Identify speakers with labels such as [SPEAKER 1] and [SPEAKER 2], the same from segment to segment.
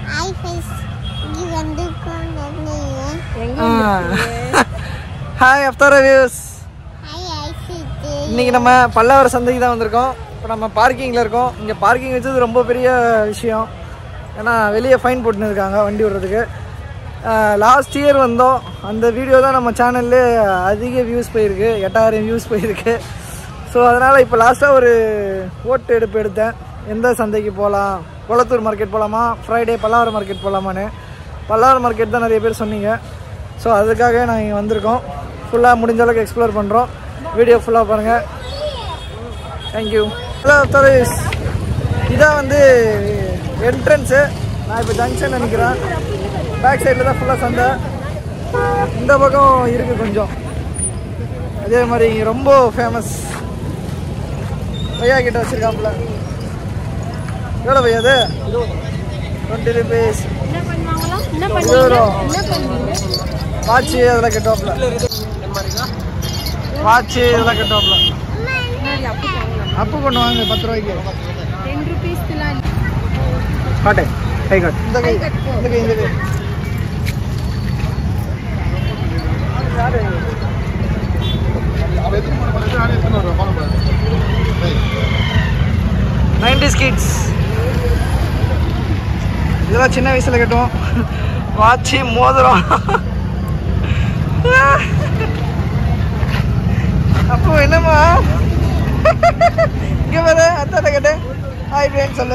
[SPEAKER 1] Hi அஃப்தார் views இன்னைக்கு நம்ம பல்லாவர சந்தைக்கு தான் வந்திருக்கோம் இப்போ நம்ம பார்க்கிங்கில் இருக்கோம் இங்கே பார்க்கிங் வச்சது ரொம்ப பெரிய விஷயம் ஏன்னா வெளியே ஃபைன் போட்டுன்னு இருக்காங்க வண்டி விடுறதுக்கு லாஸ்ட் இயர் வந்தோம் அந்த வீடியோ தான் நம்ம சேனல்லே அதிக வியூஸ் போயிருக்கு எட்டாயிரம் வியூஸ் போயிருக்கு ஸோ அதனால் இப்போ லாஸ்ட்டாக ஒரு ஓட்டு எடுப்பு எடுத்தேன் எந்த சந்தைக்கு போகலாம் குளத்தூர் மார்க்கெட் போகலாமா ஃப்ரைடே பல்லாவரம் மார்க்கெட் போகலாமான்னு பல்லாவரம் மார்க்கெட் தான் நிறைய பேர் சொன்னீங்க ஸோ அதுக்காக நாங்கள் இங்கே வந்திருக்கோம் ஃபுல்லாக முடிஞ்ச அளவுக்கு எக்ஸ்ப்ளோர் பண்ணுறோம் வீடியோ ஃபுல்லாக பாருங்கள் தேங்க்யூ ஹலோ தரேஷ் இதான் வந்து என்ட்ரன்ஸு நான் இப்போ ஜங்ஷன் நினைக்கிறேன் பேக் சைடில் தான் ஃபுல்லாக சந்தை இந்த பக்கம் இருக்குது கொஞ்சம் அதே மாதிரி இங்கே ரொம்ப ஃபேமஸ் பையா கிட்ட வச்சுருக்காப்புல எவ்வளோ பையா அது டுவெண்ட்டி ருபீஸ் இருபது ரூபா வாட்ச் அதெல்லாம் கட்டுவாப்புல வாட்ச் இதெல்லாம் கட்டுவாப்புல அப்பு கொண்டு வாங்க பத்து ரூபாய்க்கு காட்டு கை காட்டு இந்த கை இந்த கை இந்த கை நைன்டிஸ் கிட்ஸ் இதெல்லாம் சின்ன வயசுல கட்டுவோம் வாட்சி மோதிரம் அப்போ என்னம்மா இங்க வர அத்தாட்ட கேட்டேன் ஹாய் ஃப்ரெண்ட் சொல்லு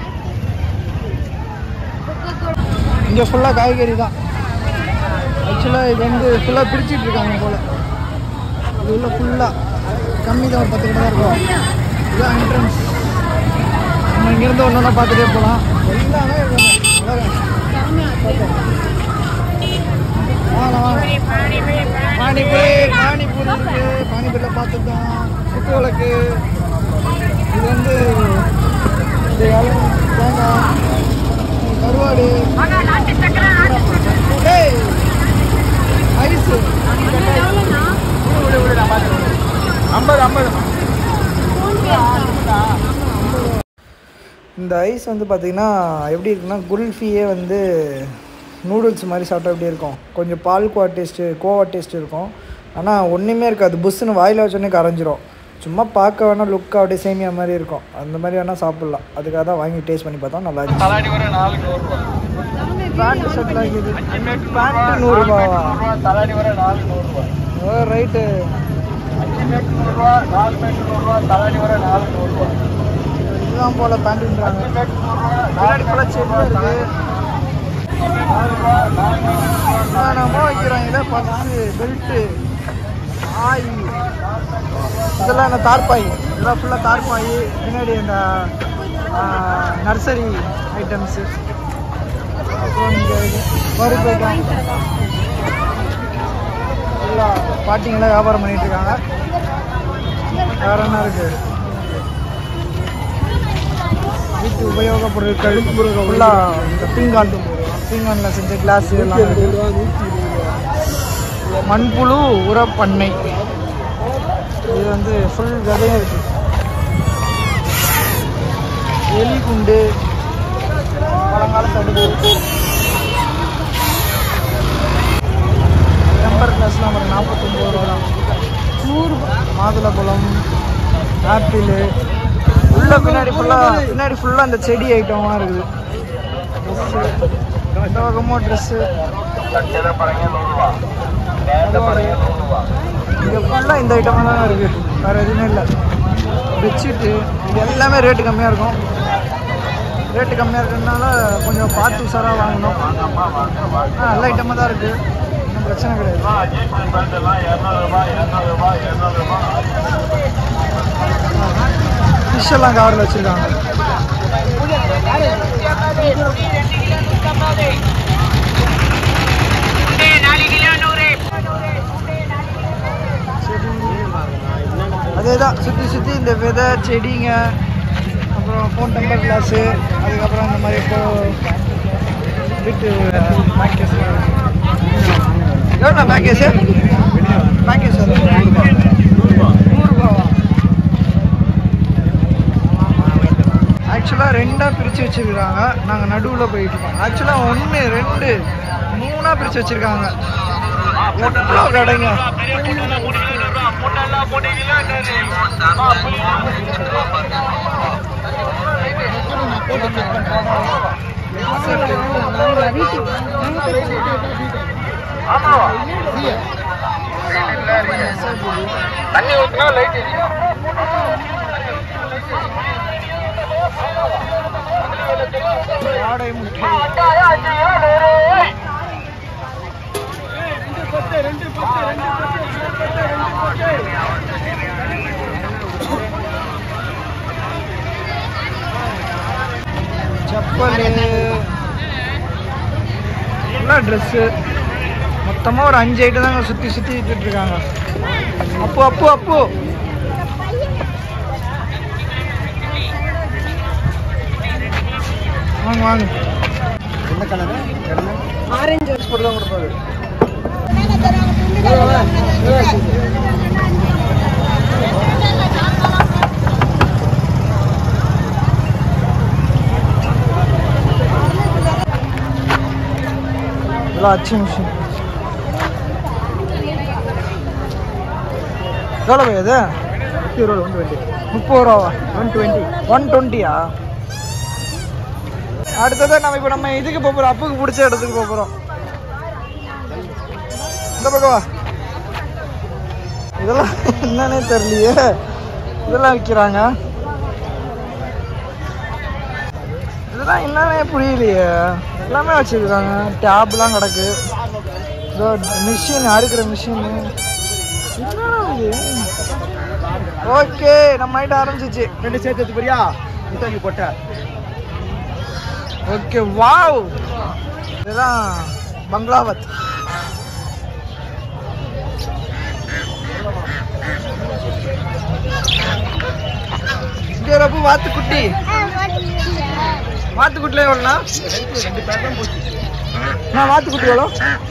[SPEAKER 1] இங்கே ஃபுல்லாக காய்கறி தான் ஆக்சுவலாக இது வந்து ஃபுல்லாக பிரிச்சுட்டு இருக்காங்க போல் இது உள்ள ஃபுல்லாக கம்மி தான் ஒரு பத்து கிட்ட தான் இருக்கும் இதுதான் என்ட்ரன்ஸ் நம்ம இங்கேருந்து ஒன்று ஒன்றா பார்த்துட்டே போகலாம் எல்லாமே இருக்காங்க வாங்க வாங்க பானிபூரி பானிபூரி இருக்கு பானிபூரியில் பார்த்துட்டோம் சுக்கு விளக்கு இது வந்து இது இளம் தேங்காய் கருவாடு ஏய் ஐஸு ஐம்பது ஐம்பது இந்த ஐஸ் வந்து பார்த்திங்கன்னா எப்படி இருக்குன்னா குல்ஃபியே வந்து நூடுல்ஸ் மாதிரி சாப்பிட்டா எப்படி இருக்கும் கொஞ்சம் பால்கோவா டேஸ்ட்டு கோவா டேஸ்ட் இருக்கும் ஆனால் ஒன்றுமே இருக்காது புஷ்ஷுன்னு வாயில் வச்சோடனே கரைஞ்சிரும் சும்மா பார்க்க வேணால் லுக்காக அப்படியே சேமியா மாதிரி இருக்கும் அந்த மாதிரி வேணால் சாப்பிட்லாம் அதுக்காக தான் வாங்கி டேஸ்ட் பண்ணி பார்த்தோம் நல்லா இருந்துச்சு பேண்ட் ஷர்ட்லாம் இருக்குது பேண்ட்டு நூறுரூபாவா ஓ ரைட்டு இதுதான் போல பேண்ட்டுன்றாங்க பின்னாடி போல செடி இருக்கு நம்ம வைக்கிறாங்க பர்ஸு பெல்ட்டு ஆய் இதெல்லாம் என்ன தார்பாய் இதெல்லாம் ஃபுல்லாக தார்பாய் பின்னாடி இந்த நர்சரி ஐட்டம்ஸு அப்புறம் இங்கே பருப்பு ஐட்டம் ஃபுல்லாக பாட்டிங்கெல்லாம் வியாபாரம் பண்ணிட்டு இருக்காங்க வேற என்ன இருக்கு வீட்டு உபயோக பொருட்கள் ஃபுல்லாக இந்த பீங்கான் பீங்கானில் செஞ்ச கிளாஸ் எல்லாம் இருக்கு. மண்புழு உரப்பண்ணை இது வந்து ஃபுல் விதையும் இருக்கு எலி குண்டு பழங்கால தடுப்பு டெம்பர் கிளாஸ்லாம் ஒரு நாற்பத்தொம்பது ரூபா தான் நூறு மாதுளப்பழம் ஆப்பிள் உள்ள பின்னாடி ஃபுல்லாக பின்னாடி ஃபுல்லாக அந்த செடி ஐட்டம்லாம் இருக்குது ட்ரெஸ்ஸு இந்த பக்கமும் ட்ரெஸ்ஸு இங்கே ஃபுல்லாக இந்த ஐட்டமாக தான் இருக்குது வேறு எதுவுமே இல்லை பெட்ஷீட்டு இது எல்லாமே ரேட்டு கம்மியாக இருக்கும் ரேட்டு கம்மியாக இருக்கிறதுனால கொஞ்சம் பார்த்து உஷாராக வாங்கணும் ஆ நல்ல ஐட்டமாக தான் இருக்குது ஒன்றும் பிரச்சனை கிடையாது ஃபிஷ் எல்லாம் கவரில் வச்சுருக்காங்க அதே தான் சுற்றி சுற்றி இந்த விதை செடிங்க அப்புறம் ஃபோன் டெம்பர் கிளாஸு அதுக்கப்புறம் இந்த மாதிரி இப்போ வீட்டு பேக்கேஜ் எவ்வளோ பேக்கேஜ் பேக்கேஜ் நூறுரூபாவா ஆக்சுவலாக ரெண்டாக பிரித்து வச்சுருக்காங்க நாங்கள் நடுவில் போயிட்டு இருக்கோம் ஆக்சுவலாக ஒன்று ரெண்டு மூணாக பிரித்து வச்சுருக்காங்க எவ்வளோ கடைங்க
[SPEAKER 2] தண்ணி ஊற்றினா லைட்
[SPEAKER 1] ஆடை முட்டை செப்பல் எல்லாம் ட்ரெஸ்ஸு மொத்தமாக ஒரு அஞ்சு ஐட்டம் தாங்க சுற்றி சுற்றி வித்துட்டு இருக்காங்க அப்பு அப்பு அப்பு வாங்க வாங்க என்ன கலரு ஆரஞ்சு போட்டு தான் கொடுப்பாரு இதெல்லாம் அச்சு மிஷின் எவ்வளோ பை இது முப்பது ரூபா ஒன் டுவெண்ட்டி முப்பது ரூபாவா ஒன் டுவெண்ட்டி ஒன் டுவெண்ட்டியா அடுத்ததான் நம்ம இப்போ நம்ம இதுக்கு போக போகிறோம் அப்புக்கு பிடிச்ச இடத்துக்கு போக போகிறோம் இந்த பக்கம் வா இதெல்லாம் என்னன்னே தெரியலையே இதெல்லாம் விற்கிறாங்க இதெல்லாம் என்னன்னே புரியலையே எல்லாமே வச்சிருக்காங்க டேப்லாம் கிடக்கு இதோ மிஷின் அறுக்கிற மிஷின் ஓகே நம்ம நைட் ஆரம்பிச்சிச்சு
[SPEAKER 2] ரெண்டு சேர்த்து போறியா முத்தாக்கி போட்ட
[SPEAKER 1] ஓகே வாவ் இதெல்லாம் பங்களாவத் இங்கே ரொம்ப வாத்துக்குட்டி வாத்துக்குட்டில எவ்வளோண்ணா
[SPEAKER 2] ரெண்டு பேர் தான் போச்சு
[SPEAKER 1] நான் வாத்துக்குட்டி எவ்வளோ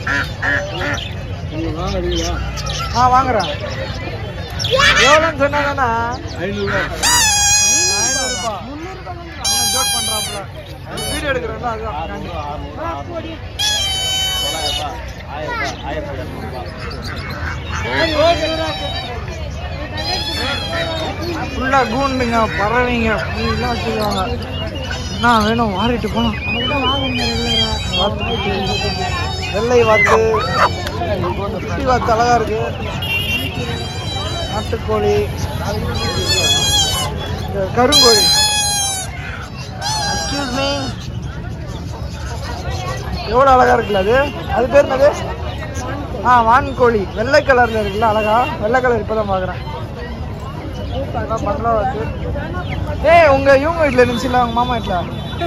[SPEAKER 1] ஆ வாங்குறேன் எவ்வளோன்னு சொன்னாங்கண்ணா
[SPEAKER 2] ஐநூறுரூவா
[SPEAKER 1] ஐநூறுபா ஜோக் பண்ணுறாப்புல வீடியோ எடுக்கிறேன்ல அதுதான்
[SPEAKER 2] தொள்ளாயிரரூபா ஆயிரம் ஆயிரத்தி இரநூறுபா
[SPEAKER 1] ஃபுல்லாக கூண்டுங்க பறவைங்க ஃபுல்லாக வச்சுருக்காங்க என்ன வேணும் வாரிட்டு போகலாம் வாத்து வெள்ளை வாத்து குட்டி வாத்து அழகா இருக்கு நாட்டுக்கோழி இந்த கருங்கோழி எக்ஸ்கியூஸ் மீ எவ்வளோ அழகா இருக்குல்ல அது அது பேர் என்னது ஆ வான்கோழி வெள்ளை கலர்ல இருக்குல்ல அழகா வெள்ளை கலர் இப்பதான் பார்க்குறேன் அதான் பங்களாவாத்து ஏய் உங்க இவங்க வீட்டில் இருந்துச்சுல்ல உங்க மாமா வீட்டில்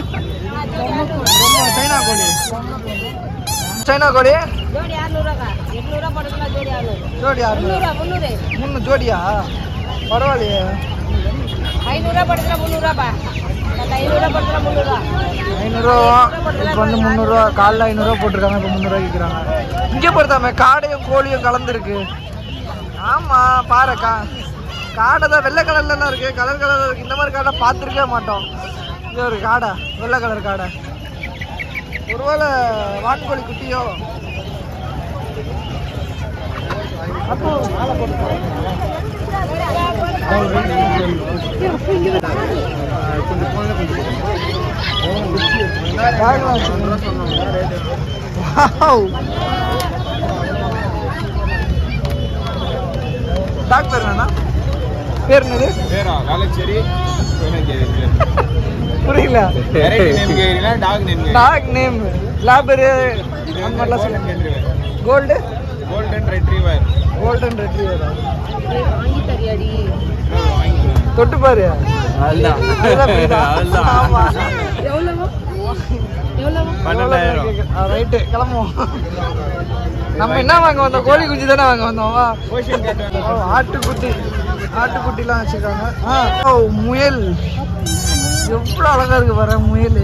[SPEAKER 1] சைனா கோழி சைனா கோழி
[SPEAKER 3] ಜೋಡಿ ಆರ್ನೂರಾಗ ಎಂಟ್ನೂರ ಪಡ್ಕಲ್ಲ ಜೋಡಿ ಆರ್ನೂರು
[SPEAKER 1] ஜோடி ஆறு
[SPEAKER 3] ಮುನ್ನೂರ ಮುನ್ನೂರೇ
[SPEAKER 1] மூணு ஜோடியா பரவாயில்லையே
[SPEAKER 3] ಐನೂರ ಪಡ್ಕಲ್ಲ ಮುನ್ನೂರ ಬಾ ಮತ್ತೆ ಐನೂರ ಪಡ್ಕಲ್ಲ ಮುನ್ನೂರ
[SPEAKER 1] ஐநூறுரூவா இப்போ வந்து முந்நூறுரூவா காலைல ஐநூறுரூவா போட்டிருக்காங்க இப்போ முந்நூறுரூவா விற்கிறாங்க இங்கே பொறுத்தாம காடையும் கோழியும் கலந்துருக்கு ஆமாம் பாரு கா காடை தான் வெள்ளை கலர்லலாம் இருக்கு கலர் கலரில் இருக்கு இந்த மாதிரி காடை பார்த்துருக்கவே மாட்டோம் இது ஒரு காடை வெள்ளை கலர் காடை ஒருவேளை வான்கோழி குட்டியோ அப்போ மாலை போட்டு பேக்லாம் வச்சிருக்காங்க. Wow. டாக் பேர் என்னண்ணா பேர் என்னது
[SPEAKER 2] பேரா வேளச்சேரி கோயனஞ்சேரி
[SPEAKER 1] புரியல
[SPEAKER 2] வெரைட்டி நேம் கேக்குறீங்களா டாக் நேம்
[SPEAKER 1] டாக் நேம் லேபரு அந்த மாதிரிலாம் சொல்லுங்க gold
[SPEAKER 2] golden retriever
[SPEAKER 1] golden retriever
[SPEAKER 3] வாங்கி தரியாடி
[SPEAKER 1] தொட்டு பாரு அதெல்லாம் புரியுதா? ஆமா.
[SPEAKER 3] எவ்வளவு எவ்வளவு
[SPEAKER 2] பன்னெண்டாயிரம்.
[SPEAKER 1] ரைட்டு கிளம்புவோம் நம்ம என்ன வாங்க வந்தோம் கோழி குஞ்சு தானே வாங்க வந்தோம் வா
[SPEAKER 2] ஓஷன் கேட்
[SPEAKER 1] ஓ, ஆட்டுக்குட்டி ஆட்டுக்குட்டிலாம் வச்சிருக்காங்க ஆ ஓ முயல் எவ்வளோ அழகா இருக்கு பாரு முயல்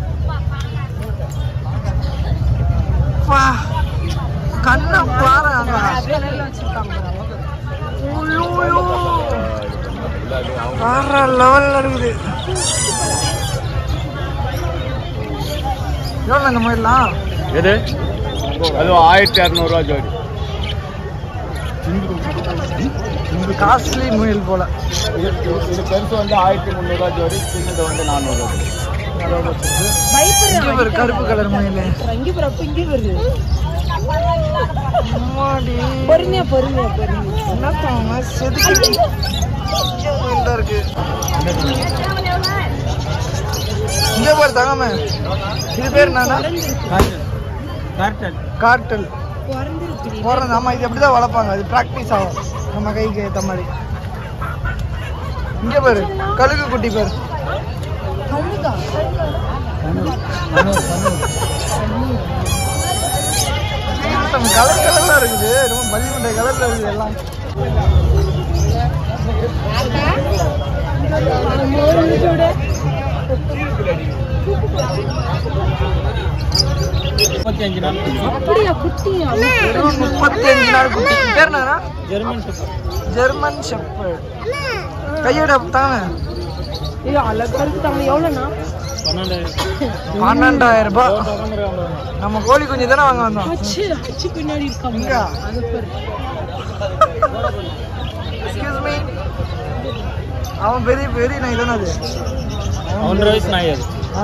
[SPEAKER 1] பா கண்ணை பாரு அங்க. ஐயோ, வேற லெவல்ல இருக்குது எவ்வளோ இந்த மாதிரிலாம்
[SPEAKER 2] எது அது ஆயிரத்தி இரநூறுவா ஜோடி
[SPEAKER 1] காஸ்ட்லி முயல் போல
[SPEAKER 2] இது இது பெருசு வந்து ஆயிரத்தி முந்நூறுவா ஜோடி சின்னது வந்து நானூறுவா
[SPEAKER 1] இங்கே ஒரு கருப்பு கலர் முயல்
[SPEAKER 3] இங்கே பிறப்பு இங்கே வருது
[SPEAKER 1] அம்மாடி.
[SPEAKER 3] பொறுமையா பொறுமையா பொறுமையா
[SPEAKER 1] என்ன தாங்க செதுக்கி இங்கே முயல் தான் இருக்கு இங்கே பாரு தங்காம இது பேர் என்னன்னா கார்டல்
[SPEAKER 3] பிறந்திருக்கு
[SPEAKER 1] போடுறது ஆமாம் இது அப்படி தான் வளர்ப்பாங்க அது ப்ராக்டிஸ் ஆகும் நம்ம கைக்கு ஏற்ற மாதிரி இங்கே பாரு கழுகு குட்டி பாரு
[SPEAKER 3] கழுகா
[SPEAKER 1] கலர் கலர்லாம் இருக்குது ரொம்ப மல்லிமண்டை கலர்ல இருக்குது எல்லாம்
[SPEAKER 2] முப்பத்தஞ்சு நாள்
[SPEAKER 3] அப்படியா குட்டியா
[SPEAKER 1] வெறும் முப்பத்தஞ்சு நாள் குட்டி இது பேர் என்னன்னா
[SPEAKER 2] ஜெர்மன்
[SPEAKER 1] ஜெர்மன் ஷெப்பர்ட் கையோட தாங்க
[SPEAKER 3] ஐயோ அழகா இருக்கு தம்பி எவ்வளோண்ணா
[SPEAKER 2] பன்னெண்டாயிரம்
[SPEAKER 1] பன்னெண்டாயிரம் ரூபாய் நம்ம கோழி குஞ்சு தானே வாங்க வந்தோம்
[SPEAKER 3] அச்சு அச்சு பின்னாடி இருக்காங்க
[SPEAKER 1] இங்க
[SPEAKER 3] அது பாரு
[SPEAKER 1] எக்ஸ்கியூஸ் மீ அவன் பெரிய பெரிய நாய் தானே அது
[SPEAKER 2] ஒன்றரை வயசு நாய் அது
[SPEAKER 1] ஆ.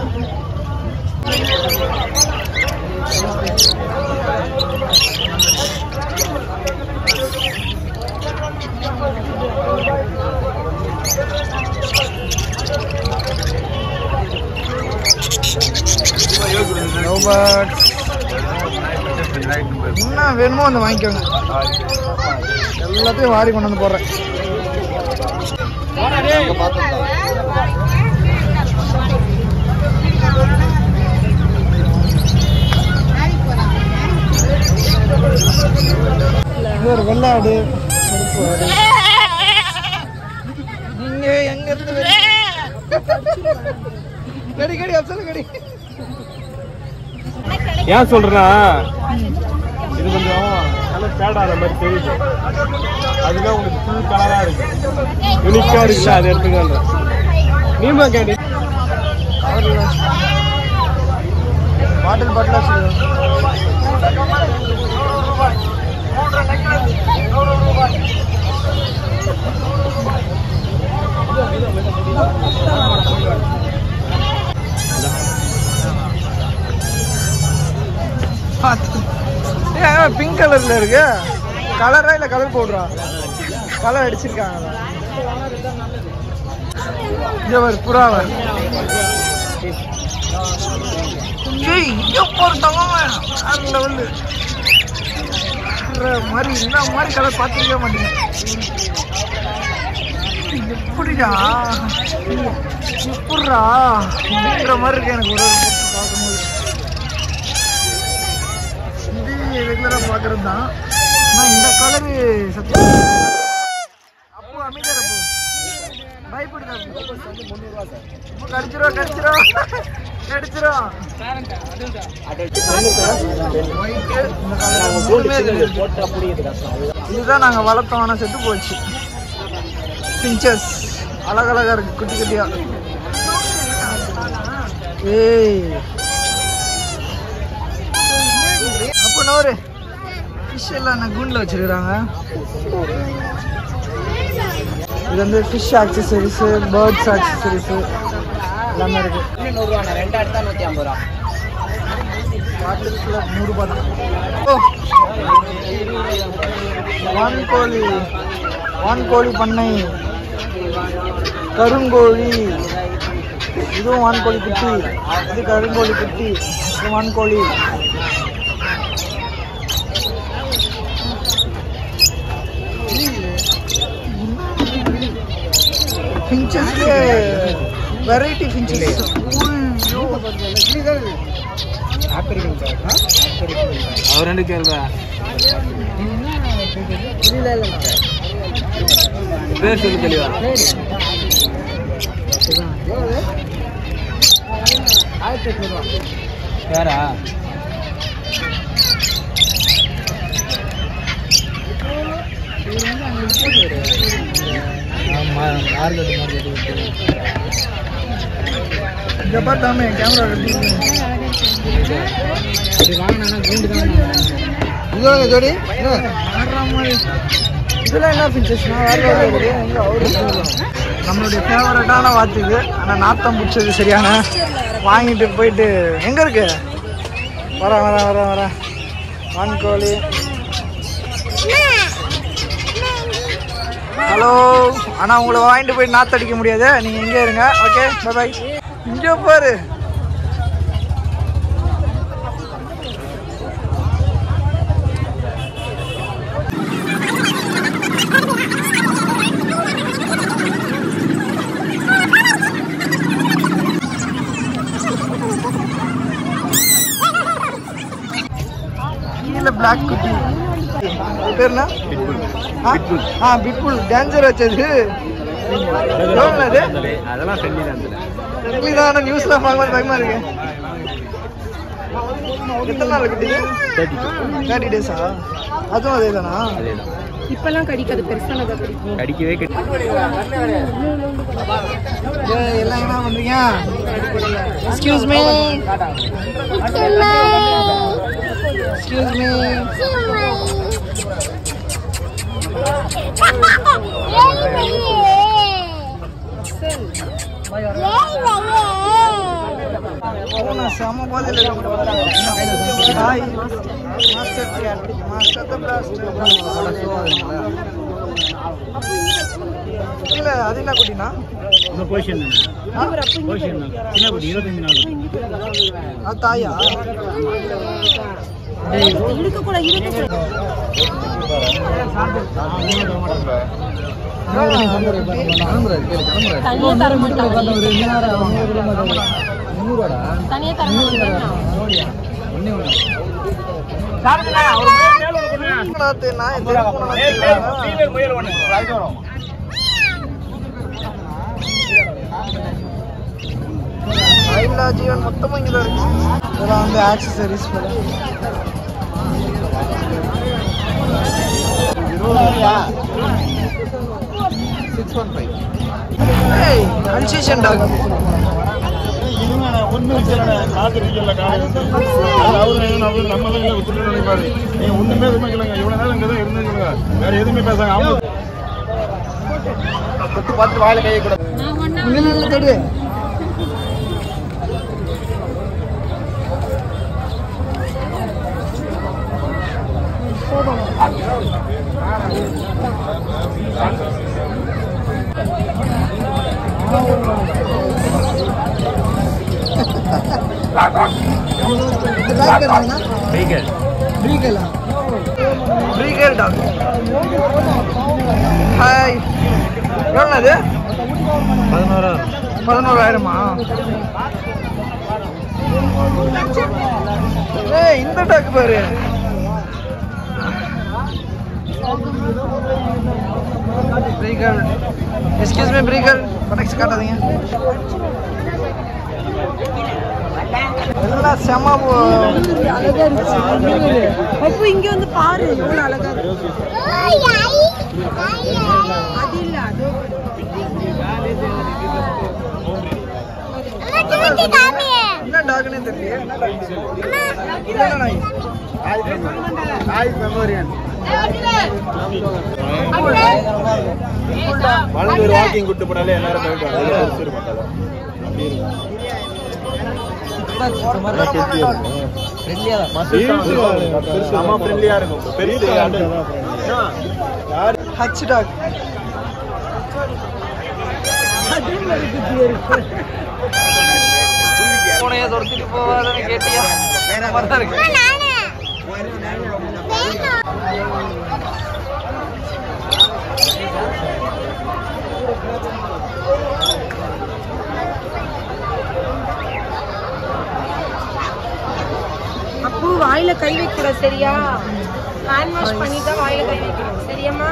[SPEAKER 1] ரோபர்ட் என்ன வேணுமோ வந்து வாங்கிக்கோங்க எல்லாத்தையும் வாரி கொண்டு வந்து போடுறேன் இது ஒரு வெள்ளாடு கருப்பு ஆடு நீங்க எங்க இருந்து வரீங்க? கடி கடி அப்சல் கடி
[SPEAKER 2] ஏன் சொல்றேன்னா இது கொஞ்சம் கலர் ஃபேட் ஆகிற மாதிரி தெரியுது அதுதான் உங்களுக்கு ஃபுல் கலராக இருக்கு யூனிக்காக இருக்குல்ல அது எடுத்துக்கல நீமா கேண்டி
[SPEAKER 1] பாட்டில் பாட்டிலா சொல்லுவேன் பிங்க் கலர்ல இருக்கு கலரா இல்ல கலர் பவுடரா கலர் அடிச்சிருக்காங்க இங்க ஒரு புறாவை ஏய் இங்க போற தங்கம் வேற லெவலு மாதிரி இந்த மாதிரி கலர் பார்த்துருக்கவே மாட்டீங்க எப்படிடா எப்படிடா அப்படின்ற மாதிரி இருக்கு எனக்கு ஒரு ஒரு பார்க்கும்போது இது ரெகுலராக பார்க்கறது தான் ஆனால் இந்த கலரு சத்தியம் அப்போ அமைதியாக அப்போ பயப்படுதா அப்போ கடிச்சிரும் கடிச்சிரும் கடிச்சிரும் White, இந்த colour மூணுமே இதுல இருக்கு. இதுதான் நாங்கள் வளர்த்தோம் ஆனால் செத்து போச்சு பிஞ்சஸ் அழகழகா இருக்கு குட்டி குட்டியா ஏய் அப்போ நோரு ஃபிஷ் எல்லாம் நான் கூண்டில் வச்சிருக்கிறாங்க இது வந்து ஃபிஷ் ஆக்சசரிஸு பேர்ட்ஸ் ஆக்சசரிஸு எல்லாமே இருக்கு பாட்டிலுக்குள்ள நூறு பாட்டு ஓ வான்கோழி வான்கோழி பண்ணை கருங்கோழி இதுவும் வான்கோழி குட்டி இது கருங்கோழி குட்டி இது வான்கோழி ஃபின்ச்சஸ்ல வெரைட்டி ஃபின்ச்சஸ்
[SPEAKER 2] அவர் ரெண்டு கேள்வா பேர் சொல்லு தெளிவா யாரா
[SPEAKER 1] இங்க பார்த்தாமே கேமரா எடுத்து இதோட ஜோடி இதெல்லாம் என்ன ஃபின்ச்சஸ்னா வேற இருக்குது எங்க அவரு நம்மளுடைய ஃபேவரட்டான வாத்து இது ஆனால் நாத்தம் பிடிச்சது சரியான வாங்கிட்டு போயிட்டு எங்கே இருக்கு வர வர வர வர வான்கோழி ஹலோ ஆனால் உங்களை வாங்கிட்டு போய் நாத்தடிக்க முடியாது நீங்கள் இங்கே இருங்க ஓகே பை பாய் இங்கே பாரு கீழே பிளாக் குட்டி அது பேர் என்ன ஆ? ஆ பிட்புல் டேஞ்சர் வச்சது எவ்வளோ அது
[SPEAKER 2] அதெல்லாம் ஃப்ரெண்ட்லி தான்
[SPEAKER 1] ஃப்ரெண்ட்லி தான் நியூஸ்ல பார்க்கும்போது பயமா இருக்கு எத்தனை நாள் குட்டி தேர்ட்டி டேஸா அதுவும் அதே தானா
[SPEAKER 3] இப்பெல்லாம் கடிக்காது பெருசானதா கடிக்கும்
[SPEAKER 2] கடிக்கவே
[SPEAKER 1] ஏய், எல்லாம் என்ன பண்றீங்க எக்ஸ்கியூஸ் மீ எக்ஸ்கியூஸ் மீ நான் செம போதையில் இருக்கேன் ஹாய் மாஸ்டர் கேட் மாஸ்டர் த பிளாஸ்டர் இல்லை அது என்ன குட்டினா
[SPEAKER 2] பொசிஷன் பொசிஷன் சின்ன குட்டி இருபத்தஞ்சு நாள்
[SPEAKER 1] அது தாயா
[SPEAKER 3] இருக்க கூட இருக்க தனியா தர மாட்டாங்க தனியா தர மாட்டாங்க
[SPEAKER 1] நான் தெரு
[SPEAKER 2] முயல் ஒன்று அது வரும்
[SPEAKER 1] எல்லா ஜீவன் மொத்தமும் இங்கே தான் இருக்கு இதெல்லாம் வந்து ஆக்சசரிஸ் போல சிக்ஸ் ஒன் ஃபைவ் ஏய் கன்செஷன் டாக்
[SPEAKER 2] ஒன்றும் காத்திருக்கல அவரு அவரு நம்ம தான் விட்டுட்டு நினைப்பாரு நீங்க ஒண்ணுமே எதுவுமே இல்லைங்க இவ்வளவு நேரம் இங்கே தான் இருந்துங்க வேற எதுவுமே பேசாங்க அவங்க தொட்டு பார்த்து வாயில கையை கூட
[SPEAKER 1] இங்கே நல்ல தேடு ப்ரீகலா ப்ரீகல் டாக் ஹாய் எவ்வளோ அது
[SPEAKER 2] பதினோராயிரம்
[SPEAKER 1] பதினோராயிரமா ஏய் இந்த டாக் பாரு beagle excuse me beagle connect காட்டாதீங்க எல்லாம் செம
[SPEAKER 3] அழகா இருக்கு அப்போ இங்க வந்து பாரு எவ்வளவு அழகா இருக்கு அது இல்ல அது
[SPEAKER 1] என்ன டாக்னே தெரியல என்ன நாய்
[SPEAKER 2] நாய் மெமோரியன் வளர்ந்து ஒரு வாக்கிங் கூட்டு போனாலே எல்லாரும் பயப்படுவாங்க மாட்டாங்க செம ஃப்ரெண்ட்லியா இருக்கும் பெரிய
[SPEAKER 1] ஹச் டாக் பூனையை துரத்திட்டு போவாதுன்னு கேட்டியா வேற மாதிரி தான் இருக்கு
[SPEAKER 3] அப்போ வாயில கை வைக்க கூடாது சரியா ஹேண்ட் வாஷ் பண்ணி தான் வாயில கை வைக்கணும் சரியாம்மா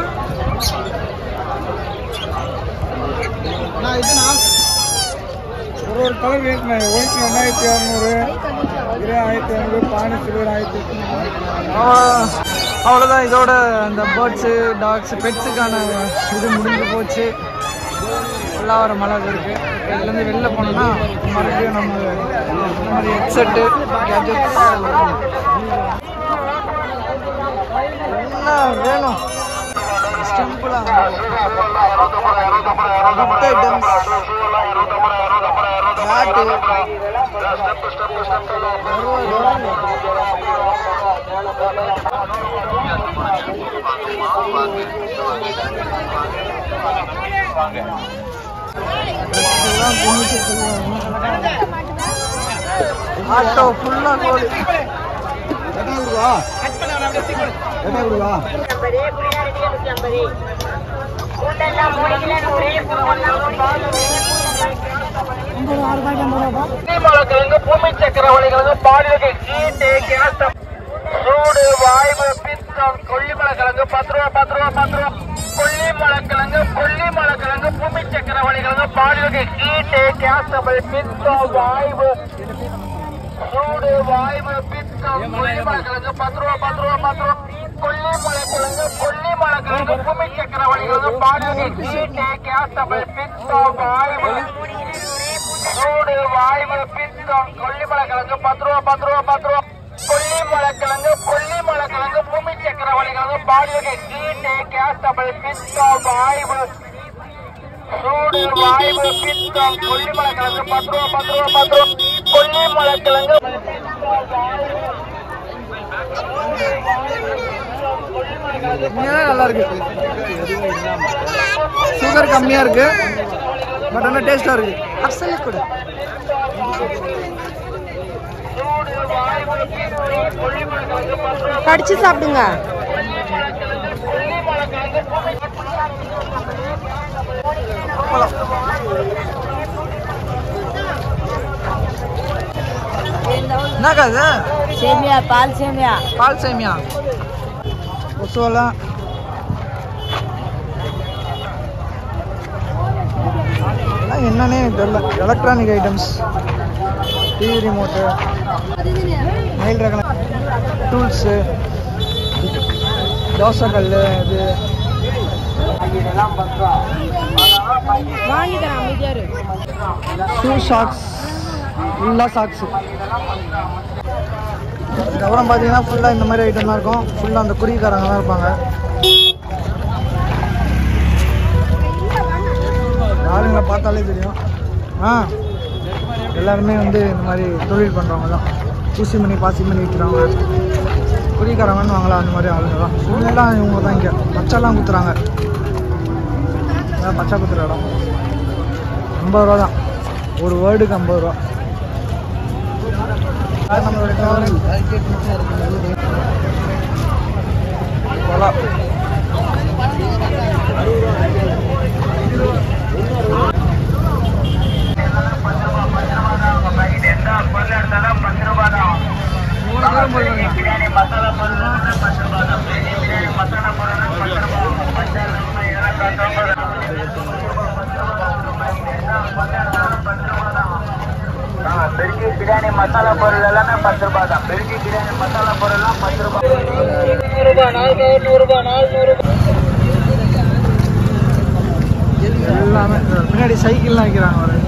[SPEAKER 1] நான் இது நான் ஒரு ஒரு கலர் வேணுமே ஒயிட் ரெண்டாயிரத்தி இரநூறு கிரே ஆயிரத்தி இரநூறு பானி சில்வர் ஆயிரத்தி அவ்வளோதான் இதோட அந்த பேர்ட்ஸு டாக்ஸ் பெட்ஸுக்கான இது முடிஞ்சு போச்சு எல்லாம் ஒரு மழை இருக்கு இதுலேருந்து வெளில போனோம்னா மறுபடியும் நம்ம இந்த மாதிரி ஹெட்செட்டு கேஜெட்ஸ் வேணும் ஸ்டெம்புலாம் ஐட்டம்ஸ் பேட்டு ஆட்டோ ஃபுல்லா கோழி
[SPEAKER 4] கிழங்கு பூமி சக்கரவள்ளிகளுக்கு பாலியலுக்கு கீட்டு கிணத்தம் சூடு வாய்வு பித்தம் கொல்லிமலைக்கிழங்கு பத்து ரூபா பத்து ரூபா பத்து ரூபா கொல்லிமலைக்கிழங்கு கொல்லிமலைக்கிழங்கு பூமி சக்கரவள்ளிகளுக்கு பாலியலுக்கு கீட்டு கேசபிள் பித்தம் வாய்வு சூடு வாய்வு பித்தம் கொல்லிமலைக்கிழங்கு பத்து ரூபா பத்து ரூபா பத்து ரூபா கொல்லிமலைக்கிழங்கு கொல்லிமலைக்கிழங்கு பூமி சக்கரவள்ளிகளுக்கு பாலியலுக்கு கீட்டு கேசபிள் பித்தம் வாய்வு சூடு வாய்வு பித்தம் கொல்லிமலைக்கிழங்கு பத்து ரூபா பத்து ரூபா பத்து ரூபா கொல்லிமலைக்கிழங்கு கொல்லிமலைக்கிழங்கு பூமி சக்கரவள்ளிக்கிழங்கு பாலியலுக்கு கீட்டு கேசபிள் பித்தம் வாய்வு சூடு வாய்வு பித்தம் கொல்லிமலைக்கிழங்கு பத்து ரூபா பத்து ரூபா பத்து ரூபா கொல்லிமலைக்கிழங்கு
[SPEAKER 1] உண்மையாவே நல்லா இருக்கு சுகர் கம்மியா இருக்கு பட் ஆனால் டேஸ்டா இருக்கு அசல கூட
[SPEAKER 3] கடிச்சு சாப்பிடுங்க
[SPEAKER 1] என்னக்கா அது
[SPEAKER 3] சேமியா பால் சேமியா
[SPEAKER 1] பால் சேமியா ஒசுவலாம் என்னன்னே தெரியல எலக்ட்ரானிக் ஐட்டம்ஸ் டிவி ரிமோட்டு மயில் ரகல டூல்ஸு தோசைக்கல் இது
[SPEAKER 3] வாங்கி தரேன் அமைதியா இரு
[SPEAKER 1] ஷூ ஷாக்ஸ் ஃபுல்லாக ஷாக்ஸு அதுக்கப்புறம் பார்த்தீங்கன்னா ஃபுல்லாக இந்த மாதிரி ஐட்டம் தான் இருக்கும் ஃபுல்லாக அந்த குடிக்காரங்க தான் இருப்பாங்க ஆளுங்களை பார்த்தாலே தெரியும் ஆ எல்லாருமே வந்து இந்த மாதிரி தொழில் பண்ணுறவங்க தான் ஊசி மணி பாசி மணி விற்கிறவங்க குடிக்காரங்கன்னு வாங்கலாம் அந்த மாதிரி ஆளுங்க தான் ஃபுல்லாக இவங்க தான் இங்கே பச்சைலாம் குத்துறாங்க அதான் பச்சை குத்துற இடம் ஐம்பது ரூபா தான் ஒரு வேர்டுக்கு ஐம்பது ரூபா அது நம்மளோட கவர்மெண்ட்
[SPEAKER 4] பிரியாணி மசாலா பொருள் பத்து ரூபா தான் பிரியாணி மசாலா பொருள் பத்து ரூபா பச்சை பெருக்கி பிரியாணி மசாலா பொருள் எல்லாமே பத்து ரூபாய் தான் பெருக்கி பிரியாணி மசாலா பொருள்லாம் பத்து ரூபாய் நூறு ரூபாய் நாலு நூறு ரூபாய் நாலு நூறு
[SPEAKER 1] எல்லாமே பின்னாடி சைக்கிள்லாம் வைக்கிறாங்க ஒரு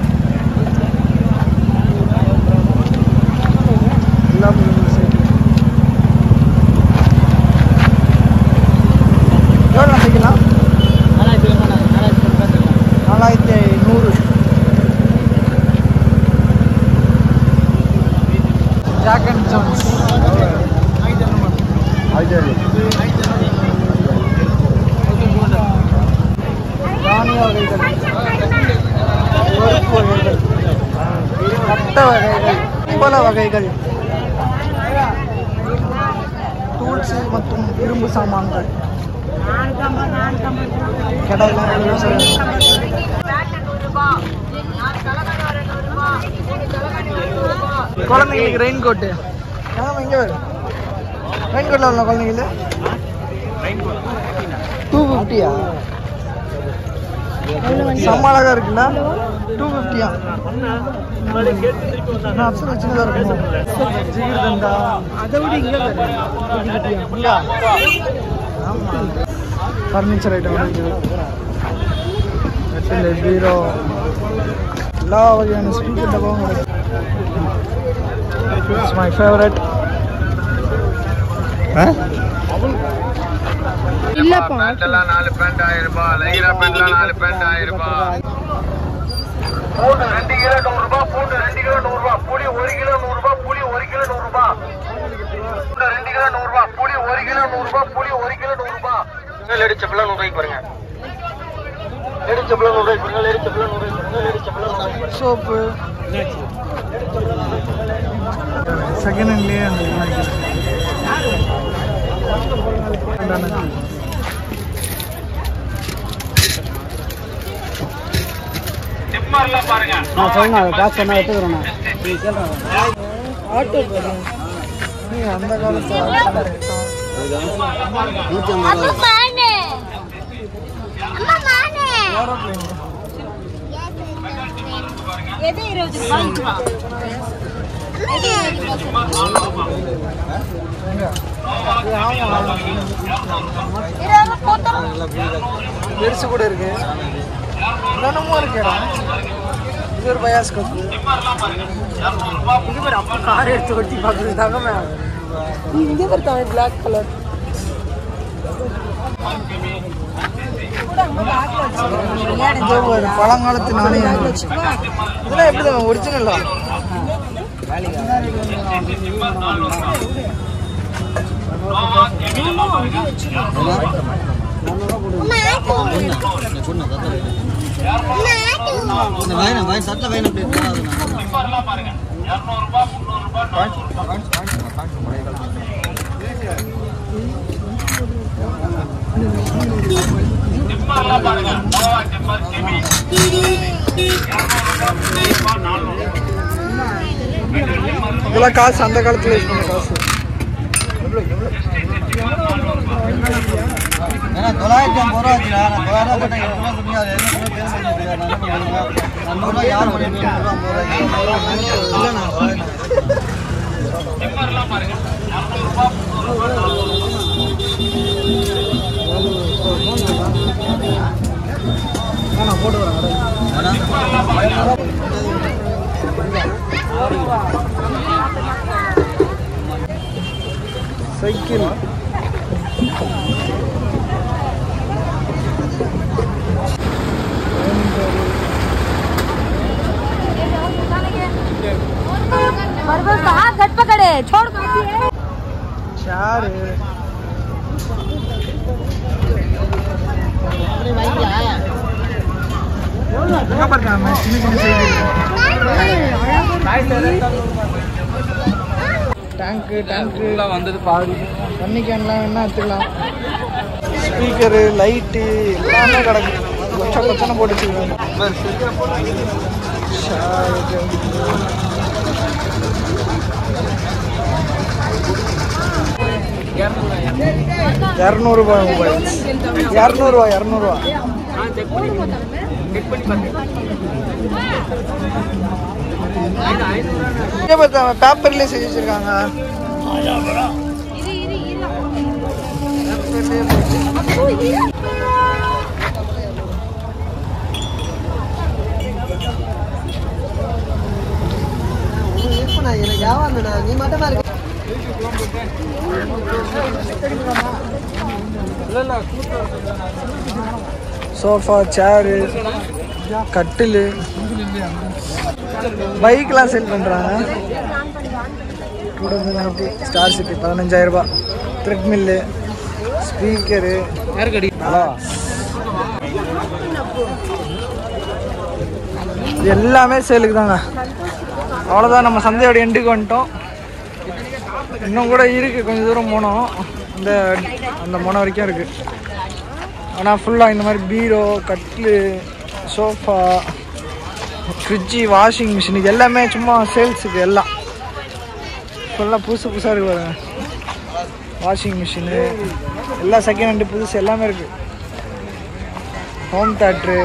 [SPEAKER 1] எல்லா பிள்ளைங்களும் சைக்கிள் எவ்வளோ சைக்கிளா நாலாயிரத்தி ஐநூறு ஜாக் அண்ட் ஜோன்ஸ் தானிய வகைகள் பருப்பு வகைகள் ரத்த வகைகள் பல வகைகள் டூல்ஸ் மற்றும் இரும்பு சாமான்கள் கடையில் குழந்தைங்களுக்கு ரெயின் கோட்டு ஆமாம் இங்கே வரும் ரெயின் கோட்டில் உள்ள குழந்தைங்களுக்கு டூ ஃபிஃப்டியா செம்ம அழகா இருக்குல்ல டூ ஃபிஃப்டியா அப்சல் சின்னதாக இருக்கும் ஜிகிர் தண்டா அதை விட இங்கே ஆமாம் ஃபர்னிச்சர் ஐட்டம் இருக்குது கட்டில் பீரோ எல்லா வகையான ஸ்பீக்கர் டப்பாவும் கிடைக்கும் இட்ஸ் மை ஃபேவரட்
[SPEAKER 3] இல்லப்பா.
[SPEAKER 4] பேண்ட் எல்லாம் நாலு பேண்ட் ஆயிரம் ரூபாய் லைரா பேண்ட்லாம் நாலு பேண்ட் ஆயிரம் ரூபாய் பூண்டு ரெண்டு கிலோ நூறு ரூபாய் பூண்டு ரெண்டு கிலோ நூறு ரூபாய் புளி ஒரு கிலோ நூறு ரூபாய் புளி ஒரு கிலோ நூறு ரூபாய் பூண்டு ரெண்டு கிலோ நூறு ரூபாய் புளி ஒரு கிலோ நூறு ரூபாய் புளி ஒரு கிலோ நூறு ரூபாய் லேடி செப்பலாம் நூறு ரூபாய்க்கு பாருங்க லேடி செப்பலாம் நூறு ரூபாய்க்கு பாருங்க லேடி செப்பலாம் நூறு ரூபாய்க்கு பாருங்க லேடி செப்பலாம் நூறு ரூபாய்க்கு பாருங்க
[SPEAKER 1] சோப்பு செகண்ட் ஹேண்ட்லேயே அந்த இதெல்லாம் இருக்கு.
[SPEAKER 4] டிம்மர்லாம் பாருங்க
[SPEAKER 1] நான் சொன்னேன் அதை காசு சொன்னா எடுத்துக்கிறேன் ஆட்டோ நீ அந்த காலத்து ஆட்டோ
[SPEAKER 5] அம்மா மானே அம்மா மானே
[SPEAKER 1] ஏரோப்ளேன்
[SPEAKER 5] எது இருபது ரூபாய்
[SPEAKER 1] பெருசு கூட இருக்கு என்னென்னமோ இருக்கேடா இது ஒரு பயாஸ் கப்பு இது ஒரு அப்பா கார் எடுத்து ஒட்டி பார்க்குறது தகமே இங்கே ஒரு தமிழ் பிளாக் கலர் பழங்காலத்து நாணயம் இதெல்லாம் எப்படி ஒரிஜினலா இதெல்லாம் காசு அந்த காலத்துல யூஸ் பண்ண காசு
[SPEAKER 6] தொள்ளாயிரத்தி ஐம்பது ரூபா ஆச்சுடா நான் தொள்ளாயிரம் போட்டேன் எட்டு ரூபா கம்மியா அது என்ன பண்ண பேர் பண்ணி முடியாது நான் என்ன பண்ணுவேன் நான் நூறு ரூபா யார் பண்ணி நூறு ரூபா ஐம்பது ரூபா இல்லை நான்
[SPEAKER 1] நான் போட்டு வரேன் சைக்கிள்
[SPEAKER 5] गट पकड़े छोड़ दो
[SPEAKER 1] சேரு எங்க பார்த்தாம சின்ன சின்ன சைக்கிள் டேங்க்கு டேங்க்கு வந்தது பாதி தண்ணி கேன்லாம் வேணா எடுத்துக்கலாம் ஸ்பீக்கரு லைட்டு எல்லாமே கிடக்கு கொச்ச கொச்சனை போட்டு வச்சுருக்காங்க இரநூறுபா மொபைல் இரநூறுவா இரநூறுவா பேப்பர்லேயே செஞ்சு வச்சிருக்காங்க எனக்கு யாவாங்கண்ணா நீ மட்டும் இருக்கு சோஃபா சேரு கட்டில் பைக்லாம் சேல் பண்ணுறாங்க ஸ்டார் சிட்டி பதினஞ்சாயிரம் ரூபாய் த்ரெட்மில்லு ஸ்பீக்கரு இது எல்லாமே சேலுக்கு தாங்க அவ்வளோதான் நம்ம சந்தையோட எண்டுக்கு வந்துட்டோம் இன்னும் கூட இருக்குது கொஞ்சம் தூரம் போனோம் இந்த அந்த முனை வரைக்கும் இருக்குது ஆனால் ஃபுல்லாக இந்த மாதிரி பீரோ கட்லு சோஃபா ஃப்ரிட்ஜு வாஷிங் மிஷின் இது எல்லாமே சும்மா சேல்ஸுக்கு எல்லாம் ஃபுல்லாக புதுசு புதுசாக இருக்கு பாருங்க வாஷிங் மிஷினு எல்லாம் செகண்ட் ஹேண்டு புதுசு எல்லாமே இருக்குது ஹோம் தேட்ரு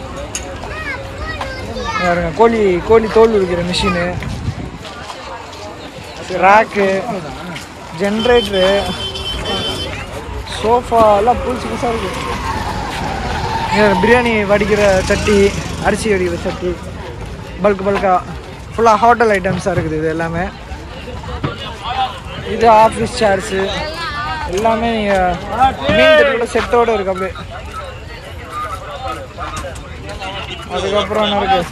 [SPEAKER 1] பாருங்க கோழி கோழி தோல் உரிக்கிற மிஷினு ரேக்கு ஜென்ரேட்ரு சோஃபா எல்லாம் புதுசு புதுசாக இருக்குது இங்க பிரியாணி வடிக்கிற சட்டி அரிசி வடிக்கிற சட்டி பல்க் பல்காக ஃபுல்லாக ஹோட்டல் ஐட்டம்ஸாக இருக்குது இது எல்லாமே இது ஆஃபீஸ் சேர்ஸு எல்லாமே நீங்கள் மீன் தொட்டியோட செட்டோடு இருக்கு அப்படியே அதுக்கப்புறம் என்ன இருக்கு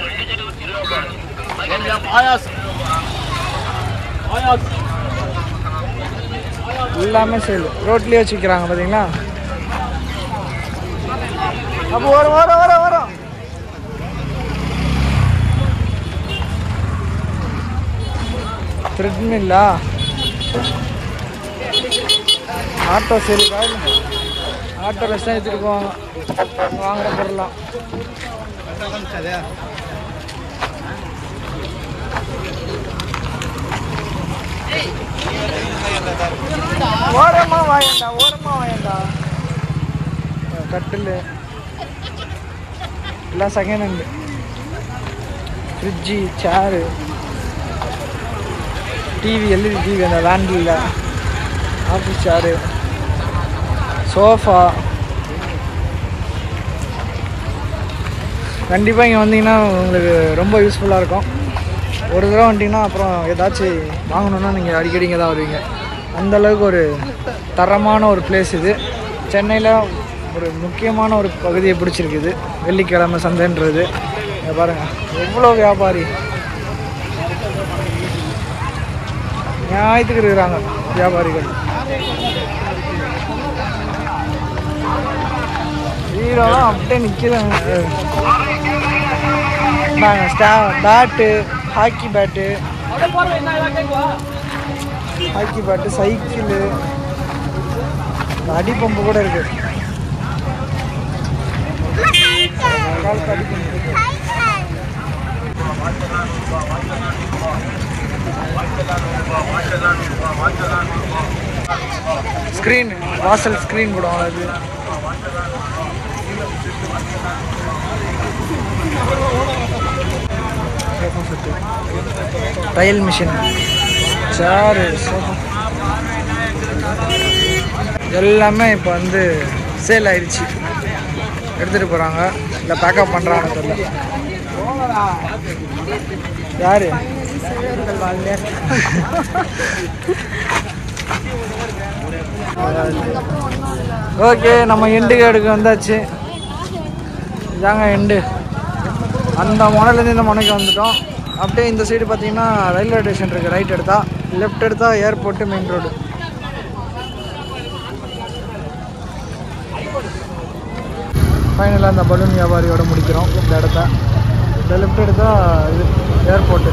[SPEAKER 1] எல்லாமே சேல் ரோட்லேயே வச்சுக்கிறாங்க பார்த்தீங்களா அப்போ வரும் வரும் வரும் வரும் த்ரெட்மில்லா ஆட்டோ சேலுக்கா ஆட்டோ தான் எடுத்துகிட்டு போவாங்க வாங்குற பொருளாம் ஓரமா வாயண்டா ஓரமா வாயண்டா கட்டில் எல்லாம் second hand fridge chair TV LED TV அந்த வேண்டில் ஆஃபீஸ் சேரு சோஃபா கண்டிப்பாக இங்கே வந்தீங்கன்னா உங்களுக்கு ரொம்ப யூஸ்ஃபுல்லாக இருக்கும் ஒரு தடவை வந்துட்டிங்கன்னா அப்புறம் ஏதாச்சும் வாங்கணுன்னா நீங்கள் அடிக்கடி இங்கே தான் வருவீங்க அந்த அளவுக்கு ஒரு தரமான ஒரு பிளேஸ் இது சென்னையில் ஒரு முக்கியமான ஒரு பகுதியை பிடிச்சிருக்குது வெள்ளிக்கிழமை சந்தைன்றது இங்க பாருங்க எவ்வளோ வியாபாரி நியாயத்துக்கு இருக்கிறாங்க வியாபாரிகள் ஹீரோலாம் அப்படியே நிற்கிறாங்க ஸ்டா bat hockey bat hockey bat cycle அடி பம்பு கூட இருக்கு காலுக்கு அடி பம்பு இருக்கு. ஸ்க்ரீன் வாசல் ஸ்க்ரீன் கூட அது தையல் மிஷின் சேரு சோஃபா எல்லாமே இப்போ வந்து சேல் ஆயிடுச்சு எடுத்துகிட்டு போகிறாங்க இல்லை பேக்கப் பண்ணுறாங்கன்னு தெரியல யாரு ஓகே நம்ம எண்டு கார்டுக்கு வந்தாச்சு இதாங்க எண்டு அந்த முனையிலேருந்து இந்த முனைக்கு வந்துட்டோம் அப்படியே இந்த சைடு பார்த்தீங்கன்னா ரயில்வே ஸ்டேஷன் இருக்குது ரைட் எடுத்தா லெஃப்ட் எடுத்தா ஏர்போர்ட்டு மெயின் ரோடு ஃபைனலாக அந்த பலூன் வியாபாரியோட முடிக்கிறோம் இந்த இடத்த இந்த லெஃப்ட் எடுத்தா இது ஏர்போர்ட்டு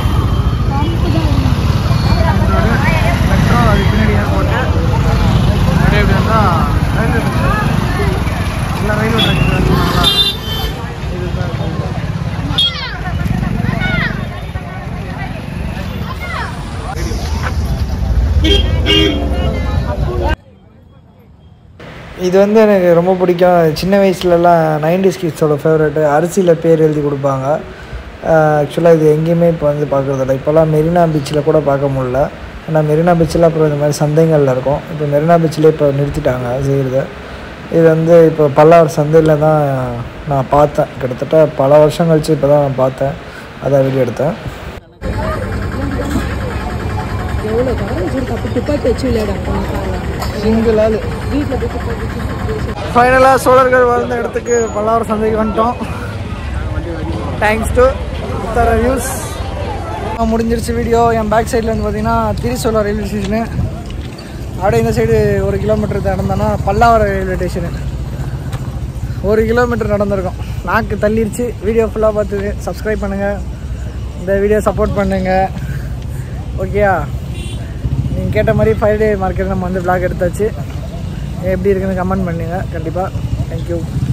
[SPEAKER 1] மெட்ரோ அது பின்னாடி ஏர்போர்ட்டு அப்படியே இப்படி வந்தால் ரயில்வே ஸ்டேஷன் எல்லாம் ரயில்வே ஸ்டேஷன் இதுதான் இது வந்து எனக்கு ரொம்ப பிடிக்கும் சின்ன வயசுலலாம் நைன்டிஸ் கிட்ஸோட ஃபேவரெட்டு அரிசியில் பேர் எழுதி கொடுப்பாங்க ஆக்சுவலாக இது எங்கேயுமே இப்போ வந்து பார்க்குறதில்ல இப்போல்லாம் மெரினா பீச்சில் கூட பார்க்க முடியல ஏன்னா மெரினா பீச்சில் அப்புறம் இந்த மாதிரி சந்தைகளில் இருக்கும் இப்போ மெரினா பீச்சில் இப்போ நிறுத்திட்டாங்க செய்கிறத இது வந்து இப்போ பல்லாவர் சந்தையில் தான் நான் பார்த்தேன் கிட்டத்தட்ட பல வருஷம் கழிச்சு இப்போ தான் நான் பார்த்தேன் அதான் வீடியோ எடுத்தேன்
[SPEAKER 3] எவ்வளோ காரம் அப்போ துப்பாக்கி வச்சு விளையாட
[SPEAKER 1] சிங்கிள் ஆள்
[SPEAKER 3] வீட்டில் போய் துப்பாக்கி வச்சு
[SPEAKER 1] ஃபைனலாக சோழர்கள் வாழ்ந்த இடத்துக்கு பல்லாவரம் சந்தைக்கு வந்துட்டோம் தேங்க்ஸ் டு உத்தர வியூஸ் முடிஞ்சிருச்சு வீடியோ என் பேக் சைடில் வந்து பார்த்தீங்கன்னா திரிசூலா ரயில்வே ஸ்டேஷனு அப்படியே இந்த சைடு ஒரு கிலோமீட்டர் நடந்தோன்னா பல்லாவரம் ரயில்வே ஸ்டேஷனு ஒரு கிலோமீட்டர் நடந்திருக்கோம் நாக்கு தள்ளிருச்சு வீடியோ ஃபுல்லாக பார்த்து சப்ஸ்கிரைப் பண்ணுங்கள் இந்த வீடியோ சப்போர்ட் பண்ணுங்கள் ஓகேயா நீங்கள் கேட்ட மாதிரி ஃபைவ் டே மார்க்கெட் நம்ம வந்து vlog எடுத்தாச்சு எப்படி இருக்குன்னு கமெண்ட் பண்ணுங்கள் கண்டிப்பாக தேங்க்யூ